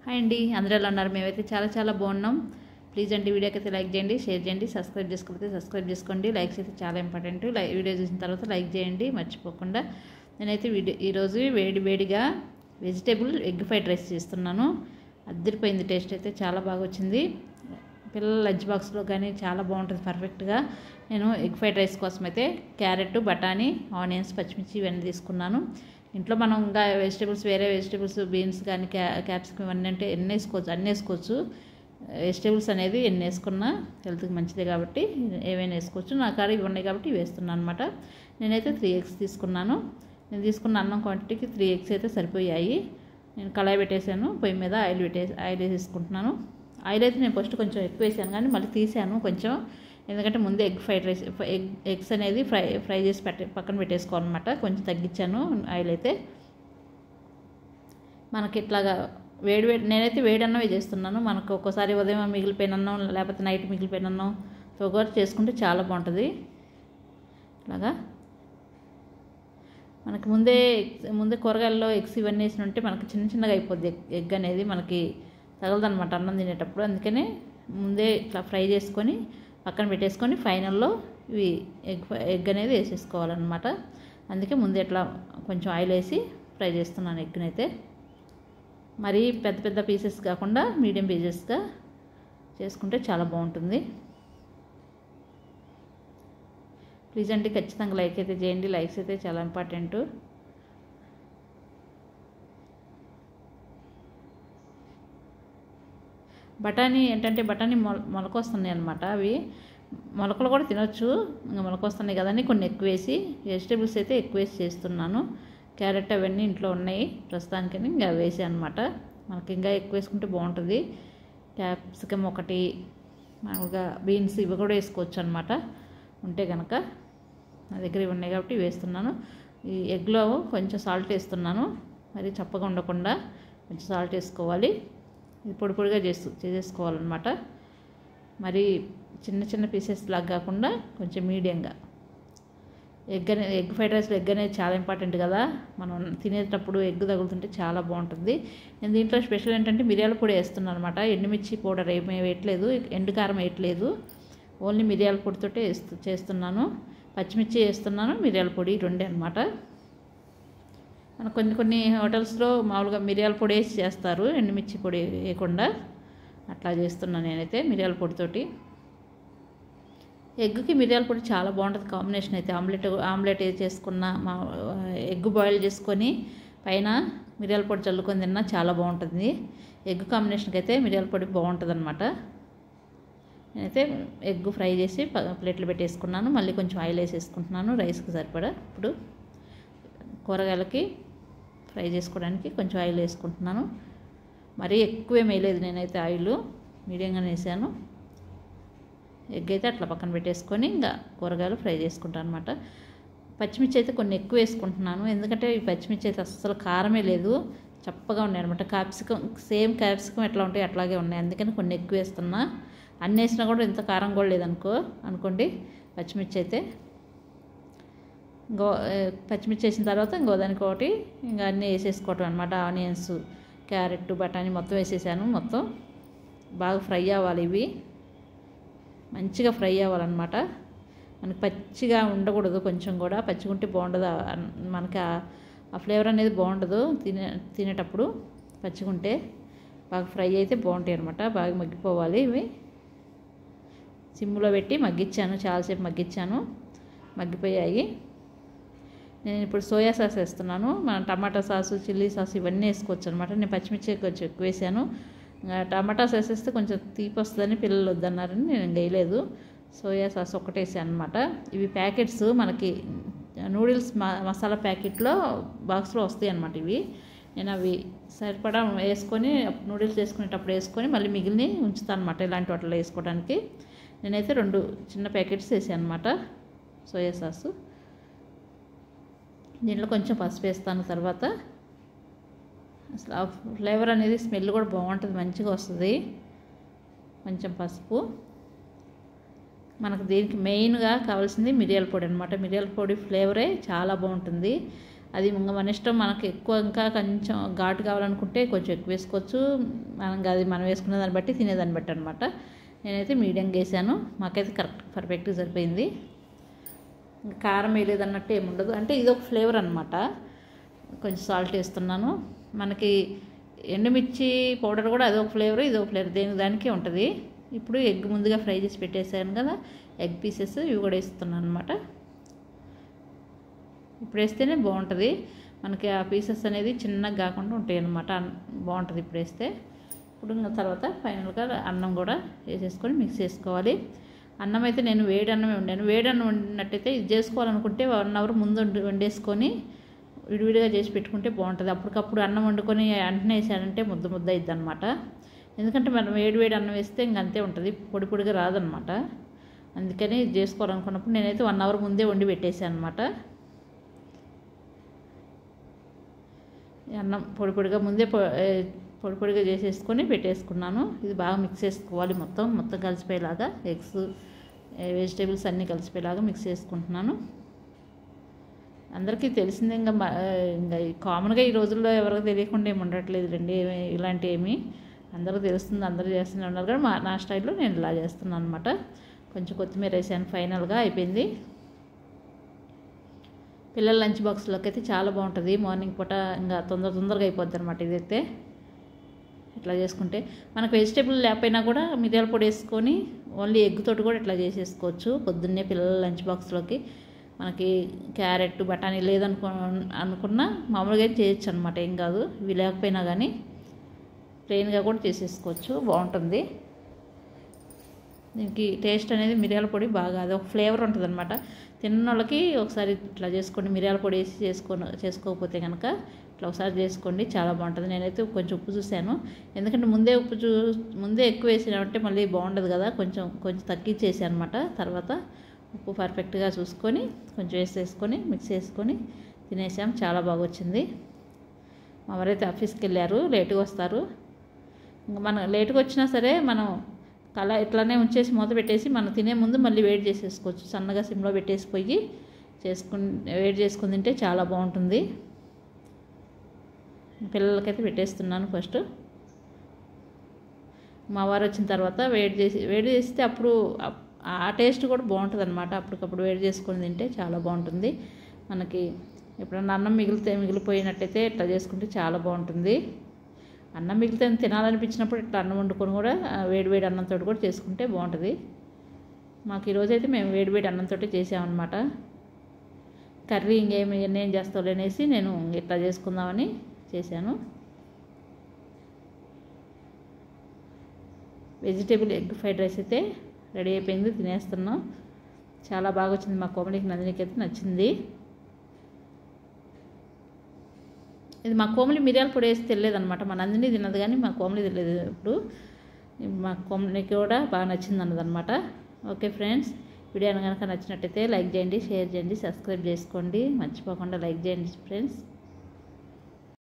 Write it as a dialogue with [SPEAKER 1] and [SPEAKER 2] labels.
[SPEAKER 1] hi అండి అందరూ ఎలా ఉన్నారు మేమైతే చాలా చాలా బాగున్నాం ప్లీజ్ అండి వీడియోకి అయితే లైక్ చేయండి షేర్ చేయండి సబ్స్క్రైబ్ చేసుకోకపోతే సబ్స్క్రైబ్ చేసుకోండి లైక్స్ అయితే చాలా ఇంపార్టెంట్ లై వీడియో చూసిన తర్వాత లైక్ చేయండి మర్చిపోకుండా నేనైతే వీడియో ఈరోజు వేడి వేడిగా వెజిటేబుల్ ఎగ్ ఫ్రైడ్ రైస్ చేస్తున్నాను అద్దరిపోయింది టేస్ట్ అయితే చాలా బాగా వచ్చింది పిల్లల లంచ్ బాక్స్లో కానీ చాలా బాగుంటుంది పర్ఫెక్ట్గా నేను ఎగ్ ఫ్రైడ్ రైస్ కోసం అయితే క్యారెట్ బఠానీ ఆనియన్స్ పచ్చిమిర్చి ఇవన్నీ తీసుకున్నాను ఇంట్లో మనం ఇంకా వెజిటేబుల్స్ వేరే వెజిటేబుల్స్ బీన్స్ కానీ క్యా క్యాప్సికమ్ ఇవన్నీ అంటే ఎన్ని వేసుకోవచ్చు అన్నీ వేసుకోవచ్చు వెజిటేబుల్స్ అనేది ఎన్ని వేసుకున్నా హెల్త్కి మంచిదే కాబట్టి ఏవైనా వేసుకోవచ్చు నా కాడ ఇవి ఉన్నాయి కాబట్టి ఇవి వేస్తున్నాను అనమాట నేనైతే త్రీ ఎగ్స్ తీసుకున్నాను నేను తీసుకున్న అన్నం క్వాంటిటీకి త్రీ ఎగ్స్ అయితే సరిపోయాయి నేను కళాయి పెట్టేశాను పొయ్యి మీద ఆయిల్ పెట్టే ఆయిల్ వేసేసుకుంటున్నాను ఆయిల్ అయితే నేను ఫస్ట్ కొంచెం ఎక్కువ వేసాను కానీ మళ్ళీ తీసాను కొంచెం ఎందుకంటే ముందే egg fried rice egg eggs అనేది ఫ్రై ఫ్రై చేసి పెట్టే పక్కన పెట్టేసుకోవాలన్నమాట కొంచెం తగ్గించాను ఆయిల్ అయితే మనకి ఇట్లాగా వేడి వేడి నేనైతే వేడి అన్నమే చేస్తున్నాను మనకు ఒక్కోసారి ఉదయం మిగిలిపోయిన అన్నం లేకపోతే నైట్ మిగిలిపోయిన అన్నం కూడా చేసుకుంటే చాలా బాగుంటుంది ఇట్లాగా మనకి ముందే ముందే కూరగాయల్లో ఎగ్స్ ఇవన్నీ వేసి ఉంటే మనకి చిన్న చిన్నగా అయిపోద్ది ఎగ్ అనేది మనకి తగలదనమాట అన్నం తినేటప్పుడు అందుకనే ముందే ఇట్లా ఫ్రై చేసుకొని పక్కన పెట్టేసుకొని ఫైనల్లో ఇవి ఎగ్ ఎగ్ అనేది వేసేసుకోవాలన్నమాట అందుకే ముందే ఇట్లా కొంచెం ఆయిల్ వేసి ఫ్రై చేస్తున్నాను ఎగ్నైతే మరీ పెద్ద పెద్ద పీసెస్ కాకుండా మీడియం పీసెస్గా చేసుకుంటే చాలా బాగుంటుంది ప్లీజ్ అండి ఖచ్చితంగా లైక్ అయితే చేయండి లైక్స్ అయితే చాలా ఇంపార్టెంట్ బఠానీ ఏంటంటే బఠానీ మొల మొలకొస్తున్నాయి అనమాట అవి మొలకలు కూడా తినొచ్చు ఇంకా మొలకొస్తున్నాయి కదని కొన్ని ఎక్కువ వేసి వెజిటేబుల్స్ అయితే ఎక్కువ వేసి చేస్తున్నాను క్యారెట్ అవన్నీ ఇంట్లో ఉన్నాయి ప్రస్తుతానికి ఇంకా వేసి అనమాట మనకి ఇంకా ఎక్కువ వేసుకుంటే బాగుంటుంది క్యాప్సికమ్ ఒకటి మామూలుగా బీన్స్ ఇవి కూడా వేసుకోవచ్చు అనమాట ఉంటే కనుక నా దగ్గర ఇవి ఉన్నాయి కాబట్టి వేస్తున్నాను ఈ ఎగ్లో కొంచెం సాల్ట్ వేస్తున్నాను మరి చప్పగా ఉండకుండా కొంచెం సాల్ట్ వేసుకోవాలి ఇది పొడి పొడిగా చేస్తూ చేసేసుకోవాలన్నమాట మరి చిన్న చిన్న పీసెస్ లాగా కాకుండా కొంచెం మీడియంగా ఎగ్ అనేది ఎగ్ ఫ్రైడ్ రైస్లో ఎగ్ అనేది చాలా ఇంపార్టెంట్ కదా మనం తినేటప్పుడు ఎగ్ తగులుతుంటే చాలా బాగుంటుంది నేను దీంట్లో స్పెషల్ ఏంటంటే మిరియాల పొడి వేస్తున్నాను అనమాట ఎండుమిర్చి పౌడర్ ఏమీ వేయట్లేదు ఎండు కారం వేయట్లేదు ఓన్లీ మిరియాల పొడితోటే వేస్తూ చేస్తున్నాను పచ్చిమిర్చి వేస్తున్నాను మిరియాల పొడి రెండే అనమాట మన కొన్ని కొన్ని హోటల్స్లో మామూలుగా మిరియాల పొడి వేసి చేస్తారు ఎండుమిర్చి పొడి వేయకుండా అట్లా చేస్తున్నాను నేనైతే మిరియాల పొడితోటి ఎగ్కి మిరియాల పొడి చాలా బాగుంటుంది కాంబినేషన్ అయితే ఆమ్లెట్ ఆమ్లెట్ చేసుకున్న మా ఎగ్ బాయిల్ చేసుకొని పైన మిరియాల పొడి చల్లుకొని తిన్నా చాలా బాగుంటుంది ఎగ్ కాంబినేషన్కి అయితే మిరియాల పొడి బాగుంటుంది అనమాట నేనైతే ఎగ్ ఫ్రై చేసి ప్లేట్లు పెట్టేసుకున్నాను మళ్ళీ కొంచెం ఆయిల్ వేసేసుకుంటున్నాను రైస్కి సరిపడా ఇప్పుడు కూరగాయలకి ఫ్రై చేసుకోవడానికి కొంచెం ఆయిల్ వేసుకుంటున్నాను మరీ ఎక్కువేం వేయలేదు నేనైతే ఆయిల్ మీడియంగానే వేసాను ఎగ్ అయితే అట్లా పక్కన పెట్టేసుకొని ఇంకా కూరగాయలు ఫ్రై చేసుకుంటాను అనమాట పచ్చిమిర్చి అయితే కొన్ని ఎక్కువ వేసుకుంటున్నాను ఎందుకంటే ఈ పచ్చిమిర్చి అయితే అస్సలు కారమే లేదు చప్పగా ఉన్నాయి అనమాట క్యాప్సికం సేమ్ క్యాప్సికం ఎట్లా ఉంటాయి అట్లాగే ఉన్నాయి అందుకని కొన్ని ఎక్కువ వేస్తున్నా అన్నీ వేసినా కూడా ఇంత కారం కూడా లేదనుకో అనుకోండి పచ్చిమిర్చి అయితే ఇంకో పచ్చిమిర్చి వేసిన తర్వాత ఇంకో దానికి ఒకటి ఇంకా అన్నీ వేసేసుకోవటం అనమాట ఆనియన్స్ క్యారెట్ బఠానీ మొత్తం వేసేసాను మొత్తం బాగా ఫ్రై అవ్వాలి ఇవి మంచిగా ఫ్రై అవ్వాలన్నమాట మనకి పచ్చిగా ఉండకూడదు కొంచెం కూడా పచ్చిగా ఉంటే బాగుండదు మనకి ఆ ఫ్లేవర్ అనేది బాగుండదు తినే తినేటప్పుడు పచ్చిగా ఉంటే బాగా ఫ్రై అయితే బాగుంటాయి అనమాట బాగా మగ్గిపోవాలి ఇవి సిమ్లో పెట్టి మగ్గించాను చాలాసేపు మగ్గించాను మగ్గిపోయాయి నేను ఇప్పుడు సోయా సాస్ వేస్తున్నాను మన టమాటా సాసు చిల్లీ సాస్ ఇవన్నీ వేసుకోవచ్చు అనమాట నేను పచ్చిమిర్చి కొంచెం ఎక్కువ వేసాను టమాటా సాస్ వేస్తే కొంచెం తీపి వస్తుందని పిల్లలు వద్దన్నారని నేను వేయలేదు సోయా సాస్ ఒకటి వేసాను అనమాట ఇవి ప్యాకెట్స్ మనకి నూడిల్స్ మసాలా ప్యాకెట్లో బాక్స్లో వస్తాయి అనమాట ఇవి నేను అవి సరిపడా వేసుకొని నూడిల్స్ వేసుకునేటప్పుడు వేసుకొని మళ్ళీ మిగిలిని ఉంచుతాను అనమాట ఇలాంటి వాటిలో వేసుకోవడానికి నేనైతే రెండు చిన్న ప్యాకెట్స్ వేసాను అనమాట సోయా సాసు దీంట్లో కొంచెం పసుపు వేస్తాను తర్వాత అసలు ఆ ఫ్లేవర్ అనేది స్మెల్ కూడా బాగుంటుంది మంచిగా వస్తుంది కొంచెం పసుపు మనకు దీనికి మెయిన్గా కావాల్సింది మిరియాల పొడి అనమాట మిరియాల పొడి ఫ్లేవరే చాలా బాగుంటుంది అది ఇంకా మన ఇష్టం మనకి ఎక్కువ ఇంకా కొంచెం ఘాటు కావాలనుకుంటే కొంచెం ఎక్కువ వేసుకోవచ్చు మనం అది మనం వేసుకునే దాన్ని బట్టి తినేదాన్ని బట్టి అనమాట నేనైతే మీడియంగా వేసాను మాకైతే కరెక్ట్ పర్ఫెక్ట్గా సరిపోయింది ఇంకా కారం వేయలేదు అన్నట్టు ఏముండదు అంటే ఇది ఒక ఫ్లేవర్ అనమాట కొంచెం సాల్ట్ వేస్తున్నాను మనకి ఎండుమిర్చి పౌడర్ కూడా అదొక ఫ్లేవర్ ఇదొక ఫ్లేవర్ దేని దానికే ఉంటుంది ఇప్పుడు ఎగ్ ముందుగా ఫ్రై చేసి పెట్టేసాను కదా ఎగ్ పీసెస్ ఇవి కూడా వేస్తున్నాను అనమాట ఇప్పుడు వేస్తేనే బాగుంటుంది మనకి ఆ పీసెస్ అనేది చిన్నగా కాకుండా ఉంటాయి అన్నమాట బాగుంటుంది ఇప్పుడు వేస్తే ఇప్పుడు ఇంకా తర్వాత ఫైనల్గా అన్నం కూడా వేసేసుకొని మిక్స్ చేసుకోవాలి అన్నం అయితే నేను వేడి అన్నమే వండాను వేడి అన్నం వండినట్టయితే ఇది చేసుకోవాలనుకుంటే వన్ అవర్ ముందు వండి వండేసుకొని విడివిడిగా చేసి పెట్టుకుంటే బాగుంటుంది అప్పటికప్పుడు అన్నం వండుకొని వెంటనే వేసాడంటే ముద్ద ముద్ద అయిద్ది అనమాట ఎందుకంటే మనం వేడి వేడి అన్నం వేస్తే ఇంక అంతే ఉంటుంది పొడి పొడిగా రాదనమాట అందుకని ఇది చేసుకోవాలనుకున్నప్పుడు నేనైతే వన్ అవర్ ముందే వండి పెట్టేసాను అనమాట అన్నం పొడి పొడిగా ముందే పొ- ఏ, పొడి పొడిగా చేసేసుకొని పెట్టేసుకున్నాను ఇది బాగా మిక్స్ చేసుకోవాలి మొత్తం మొత్తం కలిసిపోయేలాగా ఎగ్స్ వెజిటేబుల్స్ అన్నీ కలిసిపోయేలాగా మిక్స్ చేసుకుంటున్నాను అందరికీ తెలిసిందే ఇంకా మ- ఇంకా ఈ కామన్గా ఈ రోజుల్లో ఎవరికి తెలియకుండా ఏమి ఉండట్లేదు రండి ఇలాంటి ఏమి అందరికీ తెలుస్తుంది అందరూ చేస్తూనే ఉన్నారు కానీ మా నా స్టైల్లో నేను ఇలా చేస్తున్నాను అనమాట కొంచెం కొత్తిమీర వేసాను ఫైనల్గా అయిపోయింది పిల్లల లంచ్ బాక్స్లోకి అయితే చాలా బాగుంటుంది మార్నింగ్ పూట ఇంకా తొందర తొందరగా అయిపోద్ది అనమాట ఇదైతే ఇట్లా చేసుకుంటే మనకు వెజిటేబుల్ లేకపోయినా కూడా మిరియాల పొడి వేసుకొని ఓన్లీ ఎగ్ తోటి కూడా ఇట్లా చేసేసుకోవచ్చు పొద్దున్నే పిల్లల లంచ్ బాక్స్లోకి మనకి క్యారెట్ బఠానీ లేదనుకో అనుకున్నా మామూలుగా అయితే చేయొచ్చు అనమాట ఏం కాదు ఇవి లేకపోయినా కానీ ప్లెయిన్గా కూడా చేసేసుకోవచ్చు బాగుంటుంది దీనికి టేస్ట్ అనేది మిరియాల పొడి బాగా అది ఒక ఫ్లేవర్ ఉంటుంది అనమాట తిన్న వాళ్ళకి ఒకసారి ఇట్లా చేసుకోండి మిరియాల పొడి వేసి చేసుకొని చేసుకోకపోతే కనుక ఇట్లా ఒకసారి చేసుకోండి చాలా బాగుంటుంది నేనైతే కొంచెం ఉప్పు చూశాను ఎందుకంటే ముందే ఉప్పు చూ ముందే ఎక్కువ వేసినామంటే మళ్ళీ బాగుండదు కదా కొంచెం కొంచెం తగ్గించేసి అనమాట తర్వాత ఉప్పు పర్ఫెక్ట్గా చూసుకొని కొంచెం వేసేసుకొని మిక్స్ చేసుకొని తినేసాం చాలా బాగా వచ్చింది మా వారైతే ఆఫీస్కి వెళ్ళారు లేటుగా వస్తారు ఇంకా మనం లేటుగా వచ్చినా సరే మనం కళ ఇట్లానే ఉంచేసి మూత పెట్టేసి మనం తినే ముందు మళ్ళీ వేడి చేసేసుకోవచ్చు సన్నగా సిమ్లో పెట్టేసి పోయి చేసుకుని వేడి చేసుకుని తింటే చాలా బాగుంటుంది పిల్లలకైతే పెట్టేస్తున్నాను ఫస్ట్ మా వారు వచ్చిన తర్వాత వేడి చేసి వేడి చేస్తే అప్పుడు ఆ- ఆ టేస్ట్ కూడా బాగుంటుంది అనమాట అప్పటికప్పుడు వేడి చేసుకొని తింటే చాలా బాగుంటుంది మనకి ఎప్పుడన్నా అన్నం మిగిలితే మిగిలిపోయినట్టయితే ఇట్లా చేసుకుంటే చాలా బాగుంటుంది అన్నం మిగిలితే తినాలనిపించినప్పుడు ఇట్లా అన్నం వండుకొని కూడా ఆ, వేడి వేడి అన్నంతో కూడా చేసుకుంటే బాగుంటుంది మాకు ఈరోజైతే మేము వేడి వేడి అన్నంతో చేసామన్నమాట కర్రీ ఇంకేమి ఏం చేస్తావు అనేసి నేను ఇట్లా చేసుకుందామని చేశాను వెజిటేబుల్ ఎగ్ ఫ్రైడ్ రైస్ అయితే రెడీ అయిపోయింది తినేస్తున్నాం చాలా బాగా వచ్చింది మా కోమలికి నందినికి అయితే నచ్చింది ఇది మా కోమలి మిరియాల పొడి వేసి తెలియదనమాట మా నందిని తిన్నది కానీ మా కోమలి తెలియదు ఇప్పుడు మా కోమలికి కూడా బాగా నచ్చింది అన్నదనమాట ఓకే ఫ్రెండ్స్ వీడియో కనుక నచ్చినట్టయితే లైక్ చేయండి షేర్ చేయండి సబ్స్క్రైబ్ చేసుకోండి మర్చిపోకుండా లైక్ చేయండి ఫ్రెండ్స్